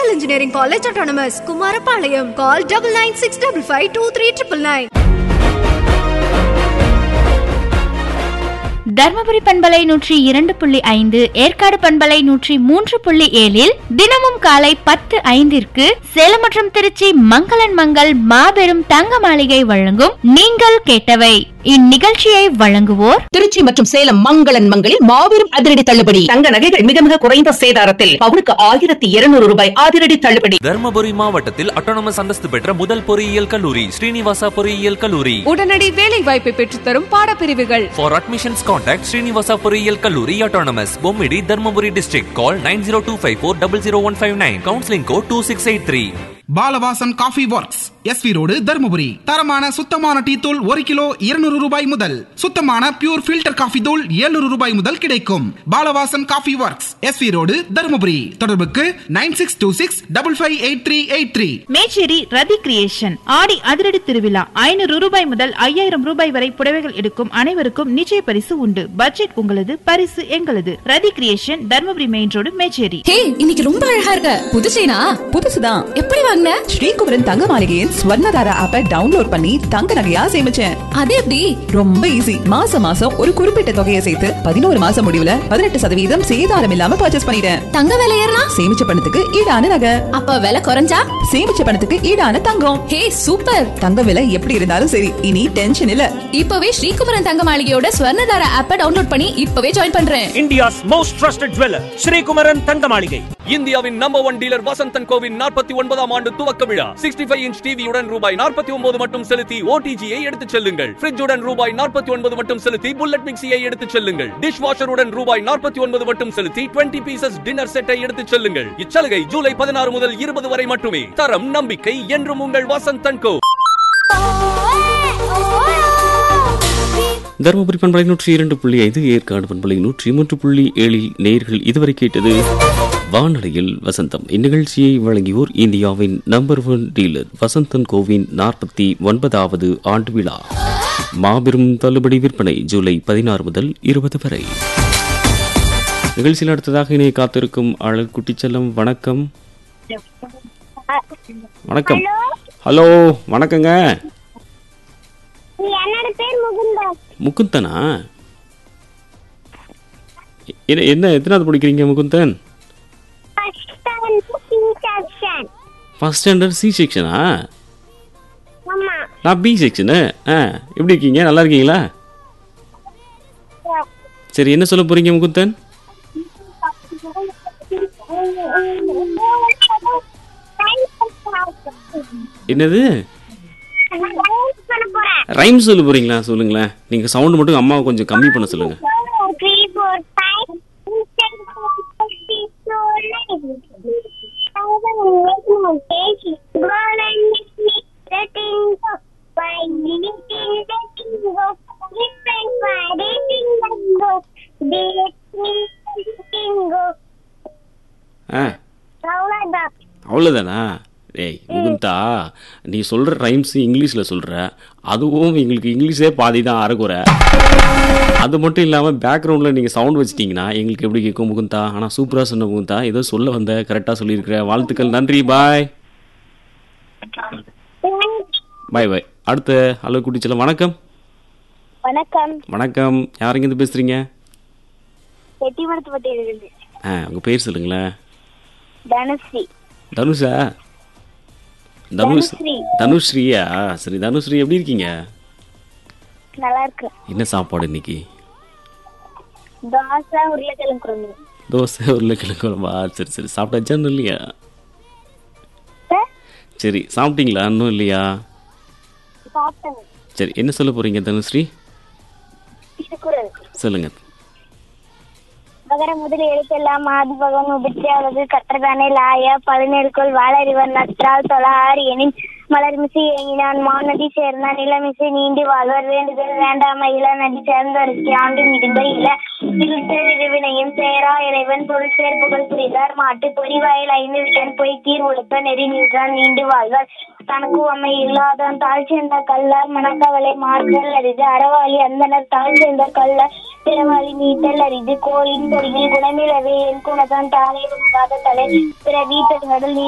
Civil Engineering College Autonomous, Kumarapalayam. Call double nine six double five two three triple nine. Dharmapuri பண்பலை நூற்றி இரண்டு புள்ளி ஐந்து ஏற்காடு பண்பலை நூற்றி மூன்று புள்ளி ஏழில் தினமும் காலை பத்து ஐந்திற்கு சேலம் மற்றும் திருச்சி மங்களன் மங்கள் மாபெரும் தங்க மாளிகை வழங்கும் நீங்கள் கேட்டவை இந்நிகழ்ச்சியை வழங்குவோர் திருச்சி மற்றும் சேலம் மங்களன் மங்களில் மாபெரும் அதிரடி தள்ளுபடி தங்க நகைகள் மிக மிக குறைந்த சேதாரத்தில் பவுனுக்கு ஆயிரத்தி இருநூறு ரூபாய் அதிரடி தள்ளுபடி தர்மபுரி மாவட்டத்தில் அட்டானமஸ் அந்தஸ்து பெற்ற முதல் பொறியியல் கல்லூரி ஸ்ரீனிவாசா பொறியியல் கல்லூரி உடனடி வேலை வாய்ப்பை பெற்றுத்தரும் பாடப்பிரிவுகள் For admissions, contact Srinivasa பொறியியல் கல்லூரி autonomous Bommidi Dharmapuri district. Call 9025400159. Counseling code 2683. Balavasan coffee works SV road Dharmapuri தரமான சுத்தமான டீ தூள் ஒரு கிலோ இருநூறு ரூபாய் முதல் சுத்தமான பியூர் ஃபில்டர் காஃபி தூள் 700 ரூபாய் முதல் கிடைக்கும் Balavasan coffee works SV road Dharmapuri தொடர்புக்கு nine six two six double five eight three eight three Mecheri Rathi creation ஆடி அதிரடி திருவிழா ஐநூறு ரூபாய் முதல் ஐயாயிரம் ரூபாய் வரை புடவைகள் எடுக்கும் அனைவருக்கும் நிச்சய பரிசு உண்டு பட்ஜெட் உங்களது பரிசு எங்களது Rathi creation Dharmapuri main road Mecheri hey இன்னைக்கு ரொம்ப அழகா இருக்க புது செயினா புதுசுதான் எப்படி வாங்கின ஸ்ரீகுமரன் தங்க மாளிகையின் ஸ்வர்ணதாரா ஆப்பை டவுன்லோட் பண்ணி தங்க நகையா சேமிச்சேன் அது எப்படி ரொம்ப ஈஸி மாசம் மாசம் ஒரு குறிப்பிட்ட தொகையை சேர்த்து பதினோரு மாசம் முடிவுல பதினெட்டு சதவீதம் சேதாரம் இல்லாம பர்ச்சேஸ் பண்ணிட்டேன் தங்க விலை ஏறினா சேமிச்ச பணத்துக்கு ஈடான நகை அப்ப விலை குறைஞ்சா சேமிச்ச பணத்துக்கு ஈடான தங்கம் ஹே சூப்பர் தங்க விலை எப்படி இருந்தாலும் சரி இனி டென்ஷன் இல்ல இப்பவே ஸ்ரீகுமரன் தங்க மாளிகையோட ஸ்வர்ணதார ஆப்பை டவுன்லோட் பண்ணி இப்பவே ஜாயின் பண்றேன் India's most trusted jeweller Srikumaran Thanga Maligai இந்தியாவின் நம்பர் ஒன் டீலர் வசந்தன் கோவின் நாற்பத்தி ஒன்பதாம் ஆண்டு துவக்க விழா சிக்ஸ்டி ஃபைவ் இன்ச் டிவியுடன் ரூபாய் நாற்பத்தி ஒன்பது மட்டும் செலுத்தி ஓடிஜியை எடுத்துச் செல்லுங்கள் ஃபிரிட்ஜுடன் ரூபாய் நாற்பத்தி ஒன்பது மட்டும் செலுத்தி புல்லட் மிக்சியை எடுத்துச் செல்லுங்கள் டிஷ் வாஷருடன் ரூபாய் நாற்பத்தி ஒன்பது மட்டும் செலுத்தி டுவெண்ட்டி பீசஸ் டின்னர் செட்டை எடுத்துச் செல்லுங்கள் இச்சலுகை ஜூலை பதினாறு முதல் இருபது வரை மட்டுமே தரம் நம்பிக்கை என்றும் உங்கள் வசந்தன் கோ தருமபுரி பண்பலை நூற்றி இரண்டு புள்ளி ஐந்து ஏற்காடு பண்பலை நூற்றி மூன்று புள்ளி ஏழில் நேர்கள் இதுவரை கேட்டது வானொலியில் வசந்தம் இந்நிகழ்ச்சியை வழங்கியோர் இந்தியாவின் நம்பர் ஒன் டீலர் வசந்தன் கோவின் நாற்பத்தி ஒன்பதாவது ஆண்டு விழா மாபெரும் தள்ளுபடி விற்பனை ஜூலை பதினாறு முதல் இருபது வரை நிகழ்ச்சியில் அடுத்ததாக இணைய காத்திருக்கும் அழல் குட்டிச்செல்லம் வணக்கம் வணக்கம் ஹலோ வணக்கங்க என்னோட பேர் முகுந்தன் முகுந்தனா என்ன என்ன எத்தனாவது படிக்கிறீங்க Mukundan first standard C section first standard C செக்ஷனா ஆமா நான் பி செக்ஷனு ஆ எப்படி இருக்கீங்க நல்லா இருக்கீங்களா சரி என்ன சொல்ல போறீங்க முகுந்தன் என்னது பண்ண போறேன் ரைம் சொல்ல போறீங்களா சொல்லுங்களேன் நீங்க சவுண்ட் மட்டும் அம்மாவை கொஞ்சம் கம்மி பண்ண சொல்லுங்க த்ரீ ஃபோர் ஃபைவ் ஆ அவ்வளவுதான் அவ்வளோதானா ஏய் முகுந்தா நீ சொல்கிற ரைம்ஸ் இங்கிலீஷில் சொல்கிற அதுவும் எங்களுக்கு இங்கிலீஷே பாதி தான் அறகுறை அது மட்டும் இல்லாமல் பேக்ரவுண்டில் நீங்கள் சவுண்ட் வச்சிட்டிங்கன்னா எங்களுக்கு எப்படி கேட்கும் முகுந்தா ஆனால் சூப்பராக சொன்ன முகுந்தா ஏதோ சொல்ல வந்த கரெக்டாக சொல்லியிருக்கிற வாழ்த்துக்கள் நன்றி பாய் பாய் பாய் அடுத்த ஹலோ குட்டிச்சலம் வணக்கம் வணக்கம் வணக்கம் யாருங்கேருந்து பேசுகிறீங்க செட்டிமரத்துப்பட்டியிலிருந்து ஆ உங்கள் பேர் சொல்லுங்களேன் தனுஸ்ரீ தனுஷா தனுஷ் தனுஸ்ரீ. தனுஸ்ரீயா சரி தனுஸ்ரீ எப்படி இருக்கீங்க நல்லா இருக்கு என்ன சாப்பாடு இன்னைக்கு தோசை உருளைக்கிழங்கு குழம்பு தோசை உருளைக்கிழங்கு குழம்பா சரி சரி சாப்பிட்டாச்சா இன்னும் இல்லையா சரி சாப்பிட்டீங்களா இன்னும் இல்லையா சாப்பிட்டேன் சரி என்ன சொல்ல போறீங்க தனுஸ்ரீ திருக்குறள் சொல்லுங்க மகர முதல் எழுத்தெல்லாம் மாதுபகம் உபத்தியாவது கற்றதானே லாய பதினேழுக்குள் வாழறிவன் நற்றால் தொழார் எனின் மலர்மிசை ஏங்கினான் மாநதி சேர்ந்தான் நிலமிசை நீண்டி வாழ்வர் வேண்டுதல் வேண்டாம இள நதி சேர்ந்தொருத்தி ஆண்டு மிடும்ப இள இருட்டர் இருவினையும் சேரா இறைவன் பொருள் சேர் புகழ் புரிந்தார் மாட்டு பொறிவாயில் ஐந்து விட்டன் போய் தீர் ஒழுக்க நெறி நின்றான் நீண்டு வாழ்வார் தனக்கு அம்மை இல்லாதான் தாழ் சேர்ந்த கல்லார் மனக்கவலை மார்க்கல் அரிது அறவாளி அந்தனர் தாழ் சேர்ந்த கல்லார் பிறவாளி மீட்டல் அரிது கோளின் பொறியில் குணமிலவே என் குணதான் தானே உண்பாத தலை பிற வீட்டர்கள் நீ